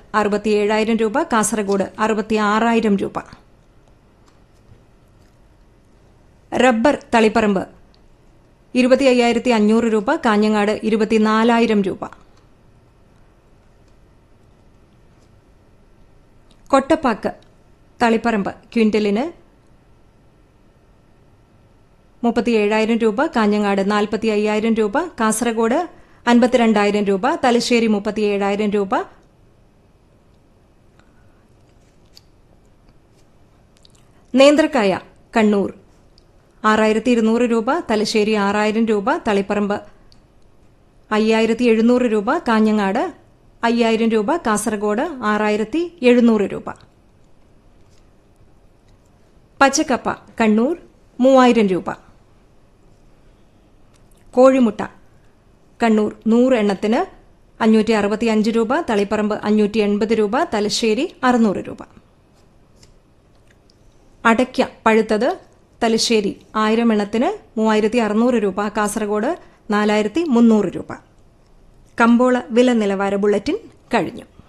അറുപത്തി ഏഴായിരം രൂപ കാസർഗോഡ് അറുപത്തി ആറായിരം രൂപ റബ്ബർ തളിപ്പറമ്പ് ഇരുപത്തി അയ്യായിരത്തി അഞ്ഞൂറ് രൂപ കാഞ്ഞങ്ങാട് ഇരുപത്തിനാലായിരം രൂപ കൊട്ടപ്പാക്ക് തളിപ്പറമ്പ് ക്വിന്റലിന് മുപ്പത്തി ഏഴായിരം രൂപ കാഞ്ഞങ്ങാട് നാൽപ്പത്തി അയ്യായിരം രൂപ കാസർഗോഡ് അൻപത്തിരണ്ടായിരം രൂപ തലശ്ശേരി മുപ്പത്തി ഏഴായിരം രൂപ നേന്ത്രക്കായ കണ്ണൂർ ആറായിരത്തി ഇരുന്നൂറ് രൂപ തലശ്ശേരി ആറായിരം രൂപ തളിപ്പറമ്പ് അയ്യായിരത്തി എഴുന്നൂറ് രൂപ കാഞ്ഞങ്ങാട് അയ്യായിരം രൂപ കാസർഗോഡ് ആറായിരത്തി എഴുന്നൂറ് രൂപ പച്ചക്കപ്പ കണ്ണൂർ മൂവായിരം രൂപ കോഴിമുട്ട കണ്ണൂർ നൂറ് എണ്ണത്തിന് അഞ്ഞൂറ്റി അറുപത്തി അഞ്ച് രൂപ തളിപ്പറമ്പ് അഞ്ഞൂറ്റി എൺപത് രൂപ തലശ്ശേരി അറുന്നൂറ് രൂപ അടയ്ക്ക പഴുത്തത് തലശ്ശേരി ആയിരം എണ്ണത്തിന് മൂവായിരത്തി അറുന്നൂറ് രൂപ കാസർഗോഡ് നാലായിരത്തി മുന്നൂറ് രൂപ കമ്പോള വില നിലവാര ബുള്ളറ്റിൻ കഴിഞ്ഞു